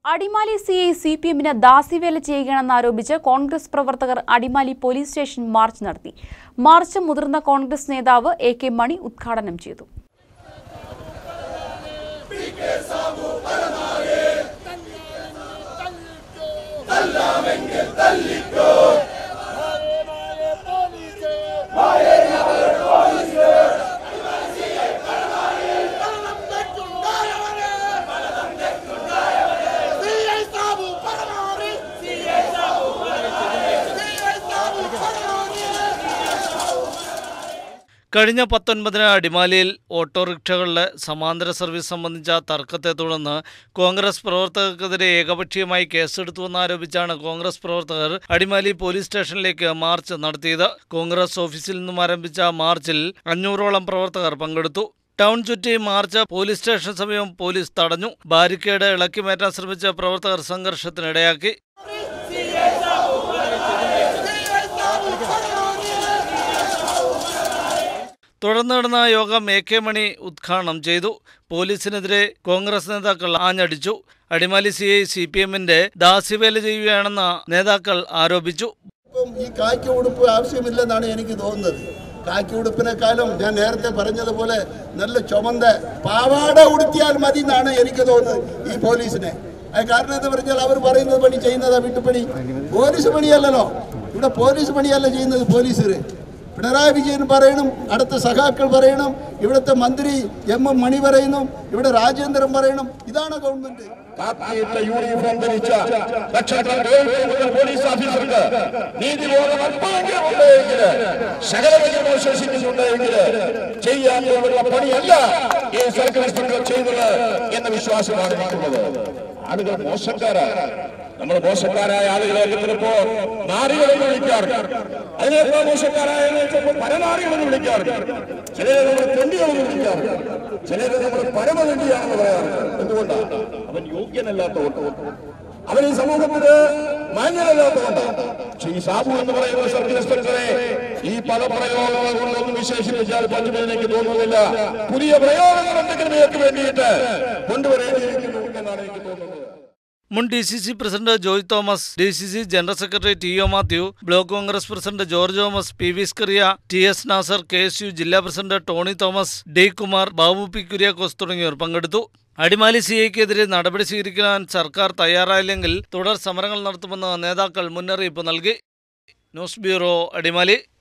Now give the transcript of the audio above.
Adimali C I C P എമ്മിന് ദാസിവേല ചെയ്യുകയാണെന്നാരോപിച്ച് കോൺഗ്രസ് പ്രവർത്തകർ അടിമാലി പോലീസ് സ്റ്റേഷൻ മാർച്ച് നടത്തി മാർച്ച് മുതിർന്ന കോൺഗ്രസ് നേതാവ് എ കെ മണി ഉദ്ഘാടനം ചെയ്തു കഴിഞ്ഞ പത്തൊൻപതിന് അടിമാലിയിൽ ഓട്ടോറിക്ഷകളുടെ സമാന്തര സർവീസ് സംബന്ധിച്ച തർക്കത്തെ തുടർന്ന് കോൺഗ്രസ് പ്രവർത്തകർക്കെതിരെ ഏകപക്ഷീയമായി കേസെടുത്തുവെന്നാരോപിച്ചാണ് കോൺഗ്രസ് പ്രവർത്തകർ അടിമാലി പോലീസ് സ്റ്റേഷനിലേക്ക് മാർച്ച് നടത്തിയത് കോൺഗ്രസ് ഓഫീസിൽ നിന്നും ആരംഭിച്ച മാർച്ചിൽ അഞ്ഞൂറോളം പ്രവർത്തകർ പങ്കെടുത്തു ടൗൺ ചുറ്റി മാർച്ച് പോലീസ് സ്റ്റേഷൻ സമീപം പോലീസ് തടഞ്ഞു ബാരിക്കേഡ് ഇളക്കി മാറ്റാൻ ശ്രമിച്ച പ്രവർത്തകർ സംഘർഷത്തിനിടയാക്കി തുടർന്ന് നടന്ന യോഗം എ കെ മണി ഉദ്ഘാടനം ചെയ്തു പോലീസിനെതിരെ കോൺഗ്രസ് നേതാക്കൾ ആഞ്ഞടിച്ചു Adimali C I C P എമ്മിന്റെ ദാസ്യവേല ചെയ്യുകയാണെന്ന് നേതാക്കൾ ആരോപിച്ചു ഇപ്പം ഈ കാക്കി ഉടുപ്പ് ആവശ്യമില്ലെന്നാണ് എനിക്ക് തോന്നുന്നത് കാക്കി ഉടുപ്പിനെക്കാളും ഞാൻ നേരത്തെ പറഞ്ഞതുപോലെ നല്ല ചുമந்த പാവാട ഉടുത്തിയാൽ മതി എന്നാണ് എനിക്ക് തോന്നുന്നത് ഈ പോലീസിനെ അത് കാരണം എന്ന് പറഞ്ഞാൽ അവർ പറയുന്നത് പണി ചെയ്യുന്നതാ വീട്ടുപണി പോലീസ് പണിയല്ലല്ലോ ഇവിടെ പോലീസ് പണിയല്ല ചെയ്യുന്നത് പോലീസുകാർ പിണറായി വിജയൻ പറയണം അടുത്ത സഖാക്കൾ പറയണം ഇവിടുത്തെ മന്ത്രി എം എം മണി പറയുന്നു ഇവിടെ രാജേന്ദ്രൻ പറയണം ഇതാണ് ഗവൺമെന്റ് കാക്കിയിട്ട യൂണിഫോം ധരിച്ച ലക്ഷക്കണക്കിന് മുതൽ പോലീസ് ഓഫീസർക്ക് നീതിബോധം അല്പമെങ്കിലും ഉണ്ടെങ്കിൽ ശകലമെങ്കിലും അവശേഷിക്കുന്നുണ്ടെങ്കിൽ ചെയ്യാൻ പോലുള്ള പണിയല്ല ഈ സർക്കിൾ ഇൻസ്പെക്ടർ ചെയ്തത് എന്ന വിശ്വാസമാണ് എനിക്കുള്ളത് ആളുകൾ മോശക്കാരാണ് നമ്മൾ മോശക്കാരായ ആളുകളെ ചിലപ്പോ നാരികളെന്ന് വിളിക്കാറുണ്ട് അതിനേക്കാൾ മോശക്കാരായ ആളുകളെ ചിലപ്പോൾ പരനാരികളെന്ന് വിളിക്കാറുണ്ട് ചിലരെ നമ്മൾ തെണ്ടികളെന്ന് വിളിക്കാറുണ്ട് ചിലരെ നമ്മൾ പരമതെണ്ടിയാണെന്ന് പറയാറുണ്ട് എന്തുകൊണ്ടാണ് അവൻ യോഗ്യനല്ലാത്തതുകൊണ്ട് അവൻ ഈ സമൂഹത്തിന് മാന്യനല്ലാത്തതുകൊണ്ടാണ് പക്ഷേ ഈ സാബു എന്ന് പറയുന്ന സർക്കിൾ ഇൻസ്പെക്ടറെ ഈ പല പ്രയോഗങ്ങൾ കൊണ്ടൊന്നും വിശേഷിപ്പിച്ചാൽ പറ്റുമെന്ന് എനിക്ക് തോന്നുന്നില്ല പുതിയ പ്രയോഗങ്ങൾ എന്തെങ്കിലും ഇവർക്ക് വേണ്ടിയിട്ട് കൊണ്ടുവരേണ്ടിയിരിക്കുന്നു എന്നാണ് എനിക്ക് തോന്നുന്നത് മുൻ D C C president Joy Thomas D C C general secretary T O Mathew block Congress president George Thomas P V Scaria T S Nasar K S U ജില്ലാ president Tony Thomas D Kumar Babu P Kuriakose തുടങ്ങിയവർ പങ്കെടുത്തു അടിമാലി സി ഐക്കെതിരെ നടപടി സ്വീകരിക്കാൻ സർക്കാർ തയ്യാറായില്ലെങ്കിൽ തുടർ സമരങ്ങൾ നടത്തുമെന്ന് നേതാക്കൾ മുന്നറിയിപ്പ് നൽകി ന്യൂസ് ബ്യൂറോ അടിമാലി